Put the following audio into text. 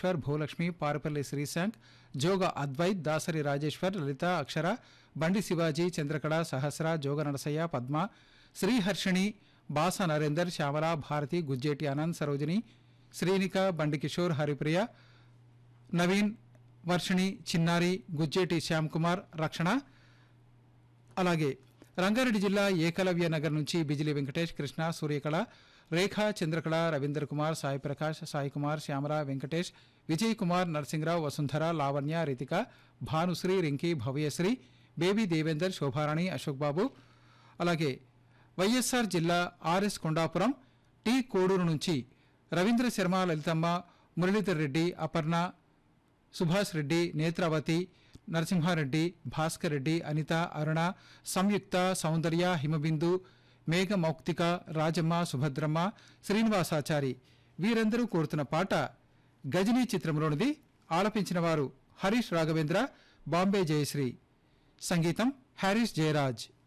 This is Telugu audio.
రాజేశ్వర్ భూలక్ష్మి పారుపల్లి శ్రీశాంక్ జోగ అద్వైత్ దాసరి రాజేశ్వర్ లలిత అక్షర బండి శివాజీ చంద్రకళ సహస్ర జోగ నరసయ్య పద్మ శ్రీహర్షిణి బాస నరేందర్ శ్యామల భారతి గుజ్జేటి ఆనంద్ సరోజిని శ్రీనిక బండి కిషోర్ హరిప్రియ నవీన్ వర్షిణి చిన్నారి గుజ్జేటి శ్యామ్ కుమార్ రక్షణ అలాగే రంగారెడ్డి జిల్లా ఏకలవ్య నగర్ నుంచి బిజిలి వెంకటేష్ కృష్ణ సూర్యకళ రేఖ చంద్రకళ రవీంద్ర కుమార్ సాయి ప్రకాష్ సాయి కుమార్ శ్యామల వెంకటేష్ విజయ్ కుమార్ నరసింహరావు వసుంధర లావణ్య రితిక భానుశ్రీ రింకి భవ్యశ్రీ బేబీ దేవేందర్ శోభారాణి అశోక్ బాబు అలాగే వైఎస్ఆర్ జిల్లా ఆర్ఎస్ కొండాపురం టి కోడూరు నుంచి రవీంద్ర శర్మ లలితమ్మ మురళీధర్ రెడ్డి అపర్ణ సుభాష్ రెడ్డి నేత్రావతి నరసింహారెడ్డి భాస్కర్ రెడ్డి అనిత అరుణ సంయుక్త సౌందర్య హిమబిందు మేఘమౌక్తిక రాజమ్మ సుభద్రమ్మ శ్రీనివాసాచారి వీరందరూ కోరుతున్న పాట గజనీ చిత్రంలోనిది ఆలపించిన వారు హరీష్ రాఘవేంద్ర బాంబే జయశ్రీ సంగీతం హారీష్ జయరాజ్